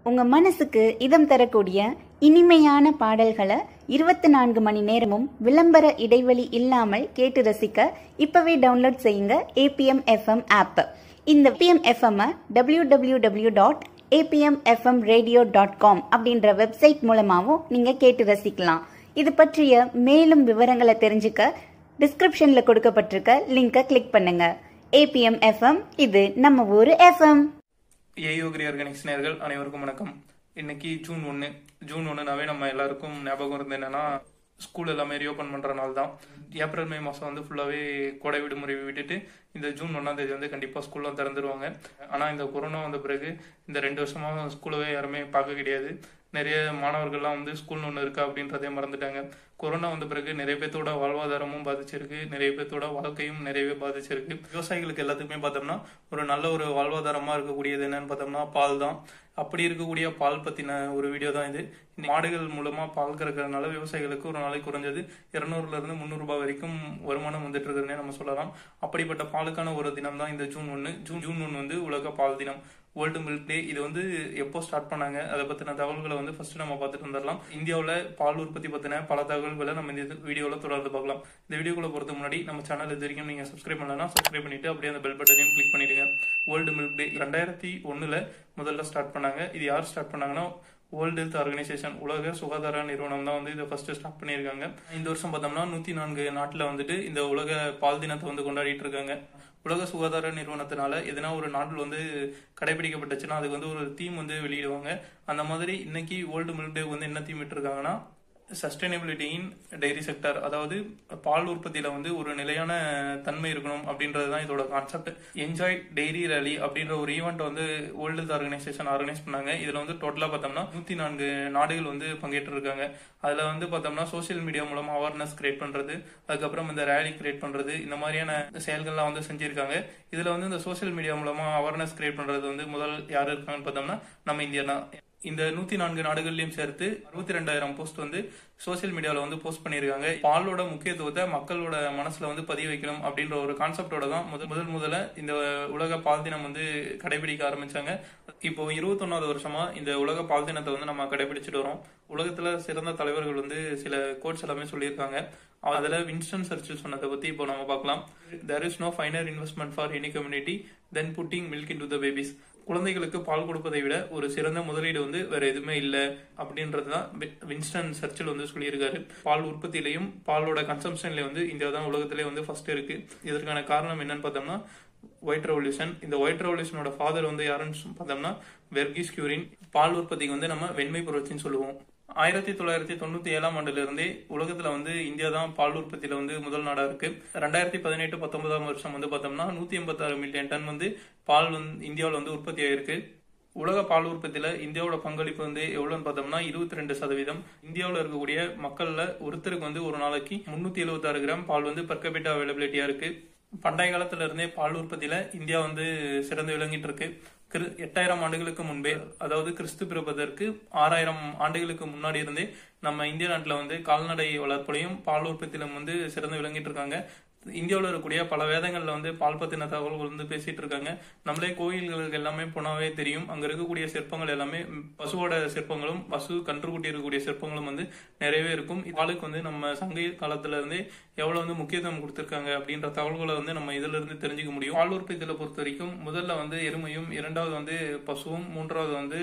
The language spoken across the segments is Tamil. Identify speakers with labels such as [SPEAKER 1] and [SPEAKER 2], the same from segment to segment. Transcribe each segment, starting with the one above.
[SPEAKER 1] உங்க மனசுக்கு இதம் தரக்கூடிய இனிமையான பாடல்களை இருபத்தி நான்கு மணி நேரமும் விளம்பர இடைவெளி இல்லாமல் கேட்டு ரசிக்க இப்பவே டவுன்லோட் செய்யுங்க ஏபிஎம் எஃப்எம் ஆப் இந்த BM FM W W W dot ABM FM radio dot com அப்படின்ற வெப்சைட் மூலமாகவும் நீங்க கேட்டு ரசிக்கலாம் இது பற்றிய மேலும் விவரங்களை தெரிஞ்சுக்க டிஸ்கிரிப்ஷன்ல கொடுக்கப்பட்டிருக்க லிங்கை கிளிக் பண்ணுங்க ஏபிஎம் எஃப்எம் இது நம்ம ஊரு எஃப்எம்
[SPEAKER 2] ஏயோகிரி ஆர்கானிக்ஸ் நேர்கள் அனைவருக்கும் வணக்கம் இன்னைக்கு ஜூன் ஒன்று ஜூன் ஒன்றுனாவே நம்ம எல்லாருக்கும் ஞாபகம் இருந்து என்னன்னா ஸ்கூல் எல்லாமே ரீஓப்பன் பண்ற நாள் தான் ஏப்ரல் மே மாதம் வந்து ஃபுல்லாகவே கோடை விடுமுறை விட்டுட்டு இந்த ஜூன் ஒன்றாம் தேதி வந்து கண்டிப்பாக ஸ்கூல்லாம் திறந்துருவாங்க ஆனால் இந்த கொரோனா வந்த பிறகு இந்த ரெண்டு வருஷமாக ஸ்கூலவே யாருமே பார்க்க கிடையாது நிறைய மாணவர்கள்லாம் வந்து ஸ்கூல்னு ஒன்று இருக்கா அப்படின்றதே மறந்துட்டாங்க கொரோனா வந்த பிறகு நிறைய பேர்த்தோட வாழ்வாதாரமும் பாதிச்சிருக்கு நிறைய பேர்த்தோட வாழ்க்கையும் நிறையவே பாதிச்சிருக்கு விவசாயிகளுக்கு எல்லாத்துக்குமே பார்த்தோம்னா ஒரு நல்ல ஒரு வாழ்வாதாரமா இருக்கக்கூடியது என்னன்னு பார்த்தோம்னா பால் தான் அப்படி இருக்கக்கூடிய பால் பத்தின ஒரு வீடியோ தான் இது இந்த மாடுகள் மூலமா பால் கறக்கறதுனால விவசாயிகளுக்கு ஒரு நாளைக்கு குறைஞ்சது இருநூறுல இருந்து முந்நூறு ரூபாய் வரைக்கும் வருமானம் வந்துட்டு இருக்குதுன்னே நம்ம சொல்லலாம் அப்படிப்பட்ட பாலுக்கான ஒரு தினம் தான் இந்த ஜூன் ஒன்று ஜூன் ஜூன் ஒன்று வந்து உலக பால் தினம் வேர்ல்டு மில்க் டே இது வந்து எப்போ ஸ்டார்ட் பண்ணாங்க அதை பத்தின தகவல்களை வந்து ஃபர்ஸ்ட் நம்ம பார்த்துட்டு வந்துடலாம் இந்தியாவில் பால் உற்பத்தி பத்தின பல தகவல்களை நம்ம இந்த வீடியோவில் தொடர்ந்து பார்க்கலாம் இந்த வீடியோக்குள்ள பொறுத்த முன்னாடி நம்ம சேனல் இது வரைக்கும் நீங்க சப்ஸ்கிரைப் பண்ணலன்னா சப்ஸ்கிரைப் பண்ணிட்டு அப்படியே அந்த பெல் பட்டனையும் கிளிக் பண்ணிடுங்க வேர்ல்டு மில்க் டே ரெண்டாயிரத்தி ஒண்ணுல முதல்ல ஸ்டார்ட் பண்ணாங்க இது யார் ஸ்டார்ட் பண்ணாங்கன்னா வேர்ல்டு ஹெல்த் ஆர்கனைசேஷன் உலக சுகாதார நிறுவனம் தான் வந்து இதை ஃபர்ஸ்ட் ஸ்டார்ட் பண்ணியிருக்காங்க இந்த வருஷம் பார்த்தோம்னா நூத்தி நான்கு நாட்டில் வந்துட்டு இந்த உலக பால் தினத்தை வந்து கொண்டாடிட்டு இருக்காங்க உலக சுகாதார நிறுவனத்தினால எதனா ஒரு நாட்டில் வந்து கடைபிடிக்கப்பட்டுச்சுன்னா அதுக்கு வந்து ஒரு தீம் வந்து வெளியிடுவாங்க அந்த மாதிரி இன்னைக்கு வேர்ல்டு மில்க் டே வந்து என்ன தீம் இருக்காங்கன்னா சஸ்டைனபிலிட்டி இன் டைரி செக்டர் அதாவது பால் உற்பத்தியில வந்து ஒரு நிலையான தன்மை இருக்கணும் அப்படின்றது தான் இதோட கான்செப்ட் என்ஜாய் டெய்ரி ரேலி அப்படின்ற ஒரு ஈவெண்ட் வந்து வேர்ல்டு ஹெல்த் ஆர்கனைசேஷன் ஆர்கனைஸ் பண்ணாங்க இதுல வந்து டோட்டலா பார்த்தோம்னா நூத்தி நான்கு நாடுகள் வந்து பங்கேற்று இருக்காங்க அதுல வந்து பார்த்தோம்னா சோசியல் மீடியா மூலமா அவேர்னஸ் கிரியேட் பண்றது அதுக்கப்புறம் இந்த ரேலி கிரியேட் பண்றது இந்த மாதிரியான செயல்கள்லாம் வந்து செஞ்சிருக்காங்க இதுல வந்து இந்த சோசியல் மீடியா மூலமா அவேர்னஸ் கிரியேட் பண்றது வந்து முதல் யாரு இருக்காங்கன்னு பார்த்தோம்னா நம்ம இந்தியா தான் இந்த நூத்தி நான்கு நாடுகள்லயும் சேர்த்து அறுபத்தி ரெண்டாயிரம் போஸ்ட் வந்து சோசியல் மீடியால வந்து போஸ்ட் பண்ணிருக்காங்க பாலோட முக்கியத்துவத்தை மக்களோட மனசுல வந்து பதிய வைக்கணும் அப்படின்ற ஒரு கான்செப்டோட தான் முதல் முதல் முதல்ல இந்த உலக பால் தினம் வந்து கடைபிடிக்க ஆரம்பிச்சாங்க இப்போ இருபத்தொன்னாவது வருஷமா இந்த உலக பால் தினத்தை வந்து நம்ம கடைபிடிச்சிட்டு வரோம் உலகத்துல சிறந்த தலைவர்கள் வந்து சில கோட்ஸ் எல்லாமே சொல்லியிருக்காங்க அதுல வின்ஸ்டன் சர்ச்சில் சொன்னதை பத்தி இப்போ நம்ம பார்க்கலாம் there is no finer investment for any community than putting milk into the babies குழந்தைகளுக்கு பால் கொடுப்பதை விட ஒரு சிறந்த முதலீடு வந்து வேற எதுவுமே இல்லை அப்படின்றது தான் வின்ஸ்டன் சர்ச்சில் வந்து சொல்லியிருக்காரு பால் உற்பத்தியிலையும் பாலோட கன்சம்ஷன்லயும் வந்து இந்தியா தான் உலகத்திலே வந்து ஃபர்ஸ்ட் இருக்கு இதற்கான காரணம் என்னன்னு பார்த்தோம்னா ஒயிட் ரெவல்யூஷன் இந்த ஒயிட் ரெவல்யூஷனோட ஃபாதர் வந்து யாருன்னு பார்த்தோம்னா வெர்கிஸ் கியூரின் பால் உற்பத்திக்கு வந்து நம்ம வெண்மை புரட்சின்னு சொல்லுவோம் ஆயிரத்தி தொள்ளாயிரத்தி தொண்ணூத்தி ஏழாம் ஆண்டுல இருந்தே உலகத்துல வந்து இந்தியா தான் பால் உற்பத்தியில வந்து முதல் நாடா இருக்கு ரெண்டாயிரத்தி பதினெட்டு பத்தொன்பதாம் வருஷம் வந்து பார்த்தோம்னா நூத்தி எண்பத்தாறு மில்லியன் டன் வந்து பால் வந்து இந்தியாவில் வந்து உற்பத்தி ஆயிருக்கு உலக பால் உற்பத்தியில இந்தியாவோட பங்களிப்பு வந்து எவ்வளவுன்னு பார்த்தோம்னா இருபத்தி ரெண்டு சதவீதம் இந்தியாவில் இருக்கக்கூடிய மக்கள்ல ஒருத்தருக்கு வந்து ஒரு நாளைக்கு முன்னூத்தி எழுபத்தி ஆறு கிராம் பால் வந்து பர்கபிட்டா அவைலபிலிட்டியா இருக்கு பண்டைய காலத்துல இருந்தே பால் உற்பத்தியில இந்தியா வந்து சிறந்து விளங்கிட்டு இருக்கு எட்டாயிரம் ஆண்டுகளுக்கு முன்பே அதாவது கிறிஸ்து பிறப்பதற்கு ஆறாயிரம் ஆண்டுகளுக்கு முன்னாடி இருந்தே நம்ம இந்திய நாட்டில் வந்து கால்நடை வளர்ப்புலையும் பால் உற்பத்தியிலும் வந்து சிறந்து விளங்கிட்டு இருக்காங்க இந்தியாவில் இருக்கக்கூடிய பல வேதங்கள்ல வந்து பால் பத்தின தகவல்கள் வந்து பேசிட்டு இருக்காங்க நம்மளே கோயில்களுக்கு எல்லாமே போனாவே தெரியும் அங்க இருக்கக்கூடிய சிற்பங்கள் எல்லாமே பசுவோட சிற்பங்களும் பசு கன்றுக்குட்டி இருக்கக்கூடிய சிற்பங்களும் வந்து நிறையவே இருக்கும் பாலுக்கு வந்து நம்ம சங்க காலத்துல இருந்தே எவ்வளவு வந்து முக்கியத்துவம் கொடுத்திருக்காங்க அப்படின்ற தகவல்களை வந்து நம்ம இதுல இருந்து தெரிஞ்சுக்க முடியும் பால் உற்பத்தியில பொறுத்த வரைக்கும் முதல்ல வந்து எருமையும் இரண்டாவது வந்து பசுவும் மூன்றாவது வந்து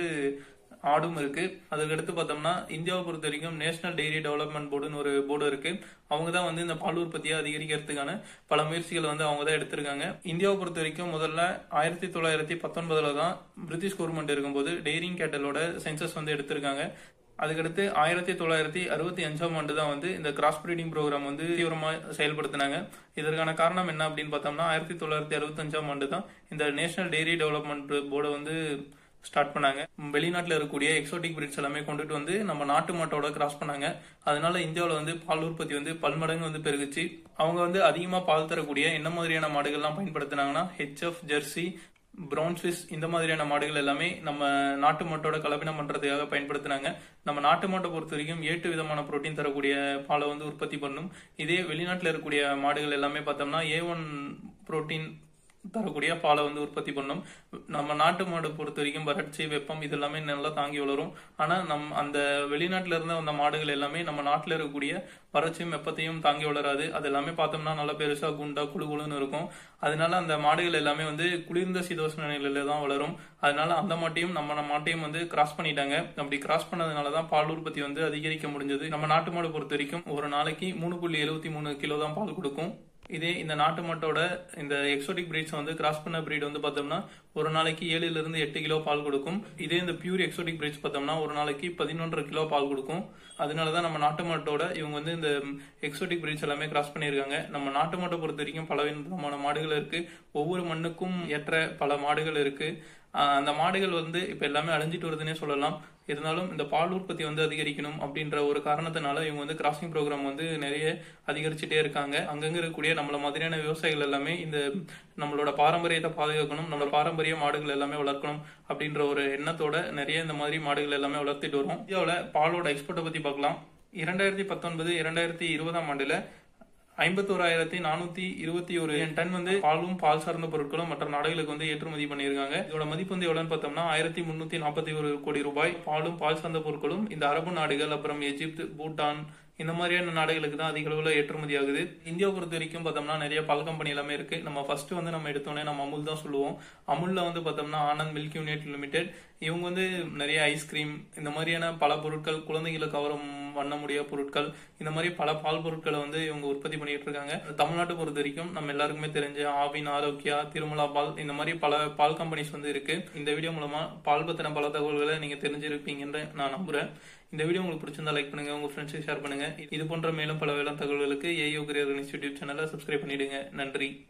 [SPEAKER 2] ஆடும் இருக்கு அதுக்கடுத்து பார்த்தோம்னா இந்தியாவை பொறுத்த வரைக்கும் நேஷனல் டெய்ரி டெவலப்மெண்ட் போர்டுன்னு ஒரு போர்டு இருக்கு அவங்க தான் வந்து இந்த பால் உற்பத்தியை அதிகரிக்கிறதுக்கான பல முயற்சிகளை வந்து அவங்க தான் எடுத்திருக்காங்க இந்தியாவை பொறுத்த வரைக்கும் முதல்ல ஆயிரத்தி தொள்ளாயிரத்தி பத்தொன்பதுல தான் பிரிட்டிஷ் கவர்மெண்ட் இருக்கும்போது டெய்ரிங் கேட்டலோட சென்சஸ் வந்து எடுத்திருக்காங்க அதுக்கடுத்து ஆயிரத்தி தொள்ளாயிரத்தி அறுபத்தி அஞ்சாம் ஆண்டு தான் வந்து இந்த கிராஸ் பிரீடிங் ப்ரோக்ராம் வந்து தீவிரமா செயல்படுத்தினாங்க இதற்கான காரணம் என்ன அப்படின்னு பார்த்தோம்னா ஆயிரத்தி தொள்ளாயிரத்தி அறுபத்தி அஞ்சாம் ஆண்டு தான் இந்த நேஷனல் டெய்ரி டெவலப்மெண்ட் போர்டை வந்து ஸ்டார்ட் பண்ணாங்க வெளிநாட்டில் இருக்கக்கூடிய எக்ஸோட்டிக் பிரிட்ஸ் எல்லாமே கொண்டுட்டு வந்து நம்ம நாட்டு மாட்டோட கிராஸ் பண்ணாங்க அதனால இந்தியாவில் வந்து பால் உற்பத்தி வந்து பல்மடங்கு வந்து பெருகுச்சு அவங்க வந்து அதிகமாக பால் தரக்கூடிய என்ன மாதிரியான மாடுகள்லாம் பயன்படுத்தினாங்கன்னா ஹெச்எஃப் ஜெர்சி பிரவுன் ஸ்விஸ் இந்த மாதிரியான மாடுகள் எல்லாமே நம்ம நாட்டு மாட்டோட கலப்பினம் பண்றதுக்காக பயன்படுத்தினாங்க நம்ம நாட்டு மாட்டை பொறுத்த வரைக்கும் ஏட்டு விதமான புரோட்டீன் தரக்கூடிய பாலை வந்து உற்பத்தி பண்ணும் இதே வெளிநாட்டில் இருக்கக்கூடிய மாடுகள் எல்லாமே பார்த்தோம்னா ஏ ஒன் புரோட்டீன் தரக்கூடிய பாலை வந்து உற்பத்தி பண்ணும் நம்ம நாட்டு மாடு பொறுத்த வரைக்கும் வறட்சி வெப்பம் இது எல்லாமே நல்லா தாங்கி வளரும் ஆனா நம் அந்த வெளிநாட்டுல இருந்து வந்த மாடுகள் எல்லாமே நம்ம நாட்டுல இருக்கக்கூடிய வறட்சியும் வெப்பத்தையும் தாங்கி வளராது அது எல்லாமே பார்த்தோம்னா நல்லா பெருசா குண்டா குழு குழுன்னு இருக்கும் அதனால அந்த மாடுகள் எல்லாமே வந்து குளிர்ந்த சீதோஷ்ண நிலையில தான் வளரும் அதனால அந்த மாட்டையும் நம்ம மாட்டையும் வந்து கிராஸ் பண்ணிட்டாங்க அப்படி கிராஸ் பண்ணதுனால தான் பால் உற்பத்தி வந்து அதிகரிக்க முடிஞ்சது நம்ம நாட்டு மாடு பொறுத்த வரைக்கும் ஒரு நாளைக்கு மூணு புள்ளி எழுபத்தி மூணு கிலோ தான் பால் கொடுக்கும் இதே இந்த நாட்டு மாட்டோட இந்த எக்ஸோட்டிக் பிரீட்ஸ் வந்து கிராஸ் பண்ண பிரீட் வந்து பார்த்தோம்னா ஒரு நாளைக்கு ஏழுல இருந்து எட்டு கிலோ பால் கொடுக்கும் இதே இந்த பியூர் எக்ஸோட்டிக் பிரீட்ஸ் பார்த்தோம்னா ஒரு நாளைக்கு பதினொன்றரை கிலோ பால் கொடுக்கும் அதனாலதான் நம்ம நாட்டு மாட்டோட இவங்க வந்து இந்த எக்ஸோட்டிக் பிரீட்ஸ் எல்லாமே கிராஸ் பண்ணியிருக்காங்க நம்ம நாட்டு மாட்டை பொறுத்த வரைக்கும் பல விதமான மாடுகள் இருக்கு ஒவ்வொரு மண்ணுக்கும் ஏற்ற பல மாடுகள் இருக்கு ஆஹ் அந்த மாடுகள் வந்து இப்ப எல்லாமே அழிஞ்சிட்டு வருதுன்னே சொல்லலாம் இருந்தாலும் இந்த பால் உற்பத்தி வந்து அதிகரிக்கணும் அப்படின்ற ஒரு காரணத்தினால இவங்க வந்து கிராசிங் ப்ரோக்ராம் வந்து நிறைய அதிகரிச்சுட்டே இருக்காங்க அங்கங்க இருக்கக்கூடிய நம்மள மாதிரியான விவசாயிகள் எல்லாமே இந்த நம்மளோட பாரம்பரியத்தை பாதுகாக்கணும் நம்மளோட பாரம்பரிய மாடுகள் எல்லாமே வளர்க்கணும் அப்படின்ற ஒரு எண்ணத்தோட நிறைய இந்த மாதிரி மாடுகள் எல்லாமே வளர்த்துட்டு வரும் இந்தியாவில் பாலோட எக்ஸ்போர்ட்டை பத்தி பார்க்கலாம் இரண்டாயிரத்தி பத்தொன்பது இரண்டாயிரத்தி இருபதாம் ஆண்டுல ஐம்பத்தோராயிரத்தி நானூத்தி இருபத்தி ஒரு டன் வந்து பாலும் பால் சார்ந்த பொருட்களும் மற்ற நாடுகளுக்கு வந்து ஏற்றுமதி பண்ணியிருக்காங்க இதோட மதிப்பு வந்து எவ்வளவுன்னு பார்த்தோம்னா ஆயிரத்தி முன்னூத்தி நாற்பத்தி ஒரு கோடி ரூபாய் பாலும் பால் சார்ந்த பொருட்களும் இந்த அரபு நாடுகள் அப்புறம் எஜிப்து பூட்டான் இந்த மாதிரியான நாடுகளுக்கு தான் அதிக அளவில் ஏற்றுமதி ஆகுது இந்தியாவை பொறுத்த வரைக்கும் பார்த்தோம்னா நிறைய பால் கம்பெனி எல்லாமே இருக்கு நம்ம ஃபர்ஸ்ட் வந்து நம்ம எடுத்தோடனே நம்ம அமுல் தான் சொல்லுவோம் அமுல்ல வந்து பார்த்தோம்னா ஆனந்த் மில்க் யூனிட் லிமிடெட் இவங்க வந்து நிறைய ஐஸ்கிரீம் இந்த மாதிரியான பல பொருட்கள் குழந்தைகளை கவரும் பண்ண முடிய பொருட்கள் இந்த மாதிரி பல பால் பொருட்களை வந்து இவங்க உற்பத்தி பண்ணிட்டு இருக்காங்க தமிழ்நாட்டை பொறுத்த வரைக்கும் நம்ம எல்லாருக்குமே தெரிஞ்ச ஆவின் ஆரோக்கியா திருமலா பால் இந்த மாதிரி பல பால் கம்பெனிஸ் வந்து இருக்கு இந்த வீடியோ மூலமா பால் பத்தின பல தகவல்களை நீங்க தெரிஞ்சிருப்பீங்கன்னு நான் நம்புறேன் இந்த வீடியோ உங்களுக்கு பிடிச்சிருந்தா லைக் பண்ணுங்க உங்க ஃப்ரெண்ட்ஸுக்கு ஷேர் பண்ணுங்க இது போன்ற மேலும் பல வேளாண் தகவல்களுக்கு ஏயோ கிரியர் இன்ஸ்டியூட் சேனலை சப்ஸ்கிரைப் பண்ணிடுங்க நன்றி